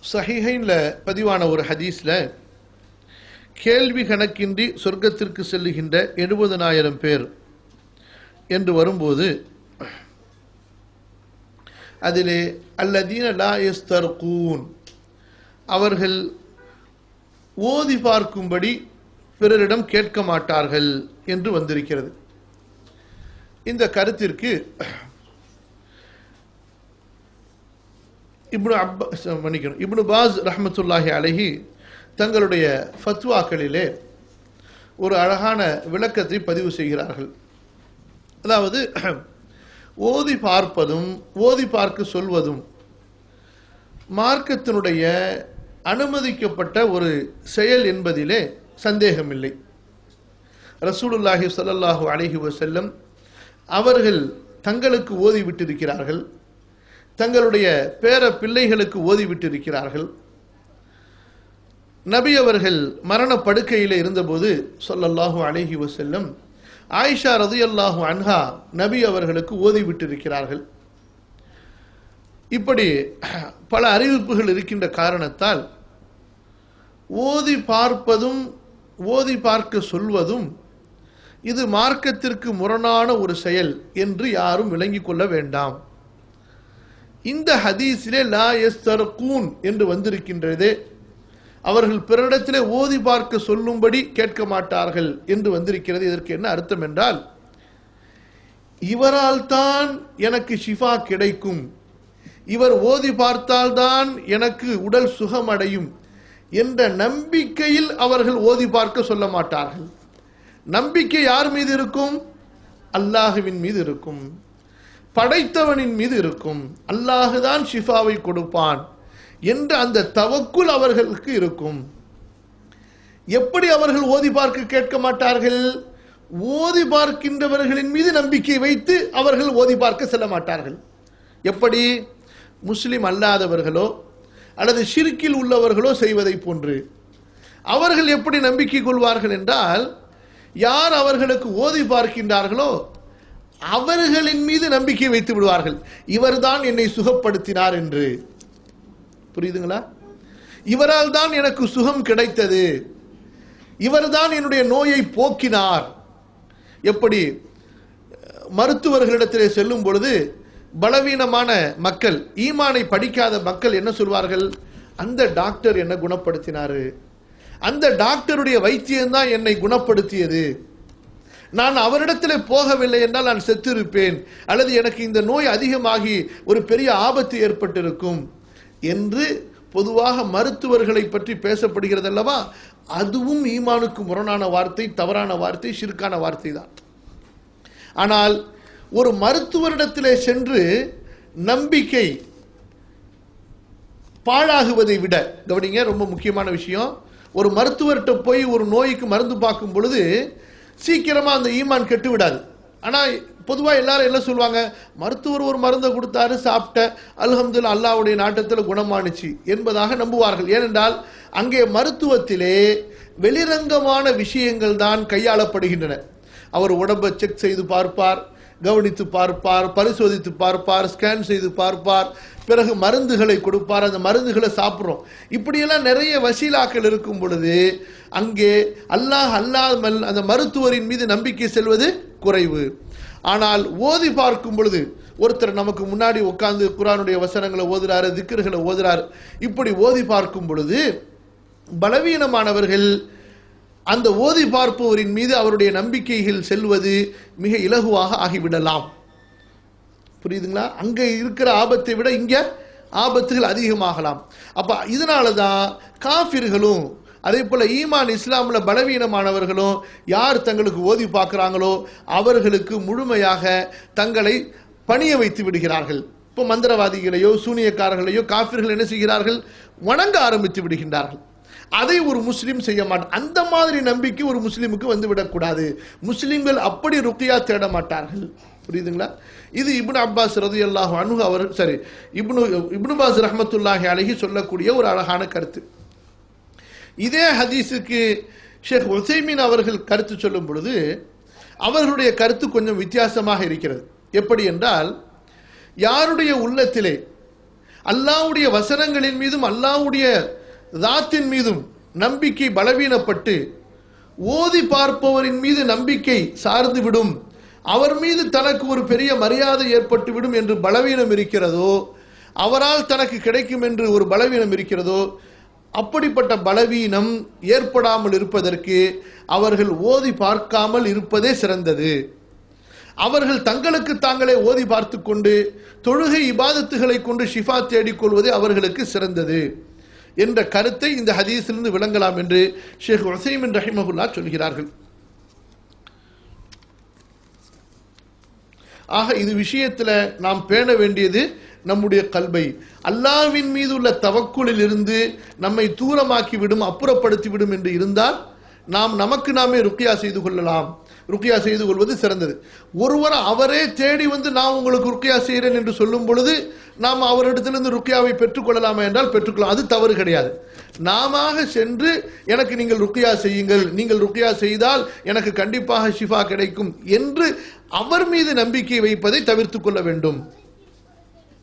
சஹிஹைன்ல பதிவான ஒரு ஹதீஸ்ல கேள்வி கணக்கின்றி சொர்க்கத்திற்கு செல்லுகின்ற எழுபதனாயிரம் பேர் என்று வரும்போது அதிலே அல்லதீன லா எஸ்தர்கூன் அவர்கள் ஓதி பார்க்கும்படி பிறரிடம் கேட்க மாட்டார்கள் என்று வந்திருக்கிறது இந்த கருத்திற்கு இப்னு அப்பா மன்னிக்கணும் இப்னு பாஸ் ரஹமத்துல்லாஹி அலஹி தங்களுடைய ஃபத்வாக்களிலே ஒரு அழகான விளக்கத்தை பதிவு செய்கிறார்கள் அதாவது ஓதி பார்ப்பதும் ஓதி பார்க்க சொல்வதும் மார்க்கத்தினுடைய அனுமதிக்கப்பட்ட ஒரு செயல் என்பதிலே சந்தேகமில்லை ரசூலுல்லாஹி ஸல்லல்லாஹு அலைஹி வஸல்லம் அவர்கள் தங்களுக்கு ஓதி விட்டிருக்கிறார்கள் தங்களுடைய பேர பிள்ளைகளுக்கு ஓதி விட்டிருக்கிறார்கள் நபி அவர்கள் மரண படுக்கையில் இருந்தபோது சொல்லல்லாஹு அலைஹி வஸல்லம் ஆயிஷா ரதியல்லாஹு அன்ஹா நபி அவர்களுக்கு ஓதி விட்டிருக்கிறார்கள் இப்படி பல அறிவிப்புகள் இருக்கின்ற காரணத்தால் ஓதி பார்ப்பதும் ஓதி பார்க்க சொல்வதும் இது மார்க்கத்திற்கு முரணான ஒரு செயல் என்று யாரும் விளங்கிக் கொள்ள வேண்டாம் இந்த ஹதீஸிலே லா எஸ்தர்கூன் என்று வந்திருக்கின்றதே அவர்கள் பிறரிடத்திலே ஓதி பார்க்க சொல்லும்படி கேட்க மாட்டார்கள் என்று வந்திருக்கிறது இதற்கு என்ன அர்த்தம் என்றால் இவரால் தான் எனக்கு ஷிஃபா கிடைக்கும் இவர் ஓதி பார்த்தால்தான் எனக்கு உடல் சுகமடையும் என்ற நம்பிக்கையில் அவர்கள் ஓதி பார்க்க சொல்ல மாட்டார்கள் நம்பிக்கை யார் மீது இருக்கும் அல்லாஹுவின் மீது இருக்கும் படைத்தவனின் மீது இருக்கும் அல்லாஹுதான் ஷிஃபாவை கொடுப்பான் என்ற அந்த தவக்குல் அவர்களுக்கு இருக்கும் எப்படி அவர்கள் ஓதி பார்க்க கேட்க மாட்டார்கள் ஓதி பார்க்கின்றவர்களின் மீது நம்பிக்கை வைத்து அவர்கள் ஓதி பார்க்க செல்ல மாட்டார்கள் எப்படி முஸ்லிம் அல்லாதவர்களோ அல்லது ஷிர்கில் உள்ளவர்களோ செய்வதை போன்று அவர்கள் எப்படி நம்பிக்கை கொள்வார்கள் என்றால் யார் அவர்களுக்கு ஓதி பார்க்கின்றார்களோ அவர்களின் மீது நம்பிக்கை வைத்து விடுவார்கள் இவர்தான் என்னை சுகப்படுத்தினார் என்று புரியுதுங்களா இவரால் தான் எனக்கு சுகம் கிடைத்தது இவர்தான் என்னுடைய நோயை போக்கினார் எப்படி மருத்துவர்களிடத்திலே செல்லும் பொழுது பலவீனமான மக்கள் ஈமானை படிக்காத மக்கள் என்ன சொல்வார்கள் அந்த டாக்டர் என்ன குணப்படுத்தினாரு அந்த டாக்டருடைய வைத்தியம்தான் என்னை குணப்படுத்தியது நான் அவரிடத்தில் போகவில்லை என்றால் நான் செத்திருப்பேன் அல்லது எனக்கு இந்த நோய் அதிகமாகி ஒரு பெரிய ஆபத்து ஏற்பட்டிருக்கும் என்று பொதுவாக மருத்துவர்களை பற்றி பேசப்படுகிறது அல்லவா அதுவும் ஈமானுக்கு முரணான வார்த்தை தவறான வார்த்தை ஷிர்கான வார்த்தை தான் ஆனால் ஒரு மருத்துவரிடத்திலே சென்று நம்பிக்கை பாழாகுவதை விட கவனிங்க ரொம்ப முக்கியமான விஷயம் ஒரு மருத்துவர்கிட்ட போய் ஒரு நோய்க்கு மருந்து பார்க்கும் பொழுது சீக்கிரமா அந்த ஈமான் கெட்டு விடாது ஆனா பொதுவா எல்லாரும் என்ன சொல்லுவாங்க மருத்துவர் ஒரு மருந்தை கொடுத்தாரு சாப்பிட்ட அல்ஹம்துல்லா அல்லாவுடைய நாட்டத்தில் குணமானுச்சு என்பதாக நம்புவார்கள் ஏனென்றால் அங்கே மருத்துவத்திலே வெளிரங்கமான விஷயங்கள் தான் கையாளப்படுகின்றன அவர் உடம்பை செக் செய்து பார்ப்பார் கவனித்து பார்ப்பார் பரிசோதித்து பார்ப்பார் ஸ்கேன் செய்து பார்ப்பார் பிறகு மருந்துகளை கொடுப்பார் அந்த மருந்துகளை சாப்பிட்றோம் இப்படியெல்லாம் நிறைய வசீலாக்கள் இருக்கும் பொழுது அங்கே அல்லாஹ் அல்லாமல் அந்த மருத்துவரின் மீது நம்பிக்கை செல்வது குறைவு ஆனால் ஓதி பார்க்கும் பொழுது ஒருத்தர் நமக்கு முன்னாடி உட்கார்ந்து குரானுடைய வசனங்களை ஓதுறாரு திக்கர்களை ஓதுறாரு இப்படி ஓதி பார்க்கும் பொழுது பலவீனமானவர்கள் அந்த ஓதி பார்ப்பவரின் மீது அவருடைய நம்பிக்கைகள் செல்வது மிக இலகுவாக ஆகிவிடலாம் புரியுதுங்களா அங்க இருக்கிற ஆபத்தை விட இங்க ஆபத்துகள் அதிகமாகலாம் அப்ப இதனால தான் காஃபிர்களும் அதே போல ஈமான் இஸ்லாமில் பலவீனமானவர்களும் யார் தங்களுக்கு ஓதி பார்க்குறாங்களோ அவர்களுக்கு முழுமையாக தங்களை பணிய வைத்து விடுகிறார்கள் இப்போ மந்திரவாதிகளையோ சூனியக்காரர்களையோ காஃபிர்கள் என்ன செய்கிறார்கள் வணங்க ஆரம்பித்து விடுகின்றார்கள் அதை ஒரு முஸ்லீம் செய்ய மாட்டார் அந்த மாதிரி நம்பிக்கை ஒரு முஸ்லீமுக்கு வந்து விடக்கூடாது முஸ்லீம்கள் அப்படி ருக்கியா தேட மாட்டார்கள் புரியுதுங்களா இது இப்னு அப்பாஸ் ரதி அல்லாஹ் அனு அவர் சரி இப்னு இப்னு பாஸ் ரஹமத்துல்லாஹி அழகி சொல்லக்கூடிய ஒரு அழகான கருத்து இதே ஹதீஸுக்கு ஷேக் உசைமீன் அவர்கள் கருத்து சொல்லும் பொழுது அவர்களுடைய கருத்து கொஞ்சம் வித்தியாசமாக இருக்கிறது எப்படி என்றால் யாருடைய உள்ளத்திலே அல்லாஹ்வுடைய வசனங்களின் மீதும் அல்லாஹ்வுடைய தாத்தின் மீதும் நம்பிக்கை பலவீனப்பட்டு ஓதி பார்ப்பவரின் மீது நம்பிக்கை சார்ந்து விடும் அவர் மீது தனக்கு ஒரு பெரிய மரியாதை ஏற்பட்டு விடும் என்று பலவீனம் இருக்கிறதோ அவரால் தனக்கு கிடைக்கும் என்று ஒரு பலவீனம் இருக்கிறதோ அப்படிப்பட்ட பலவீனம் ஏற்படாமல் இருப்பதற்கு அவர்கள் ஓதி பார்க்காமல் இருப்பதே சிறந்தது அவர்கள் தங்களுக்கு தாங்களே ஓதி பார்த்து கொண்டு தொழுகை இபாதத்துகளை கொண்டு ஷிஃபா தேடிக்கொள்வதே அவர்களுக்கு சிறந்தது என்ற கருத்தை இந்த ஹதீஸிலிருந்து விளங்கலாம் என்று ஷேக் உசைமின் ரஹிமகுல்லா சொல்கிறார்கள் ஆக இது விஷயத்தில் நாம் பேண வேண்டியது நம்முடைய கல்வை அல்லாவின் மீது உள்ள தவக்குலில் இருந்து நம்மை தூரமாக்கி விடும் அப்புறப்படுத்தி விடும் என்று இருந்தால் நாம் நமக்கு நாமே ருக்கியா செய்து கொள்ளலாம் ருக்கியா செய்து கொள்வது சிறந்தது ஒருவர் அவரே தேடி வந்து நான் உங்களுக்கு ருக்கியா செய்கிறேன் என்று சொல்லும் பொழுது நாம் அவரிடத்திலிருந்து ருக்கியாவை பெற்றுக்கொள்ளலாமா என்றால் பெற்றுக்கொள்ளலாம் அது தவறு கிடையாது நாம சென்று எனக்கு நீங்கள் ருக்கியா செய்யுங்கள் நீங்கள் ருக்கியா செய்தால் எனக்கு கண்டிப்பாக ஷிஃபா கிடைக்கும் என்று அவர் மீது நம்பிக்கை வைப்பதை தவிர்த்து கொள்ள வேண்டும்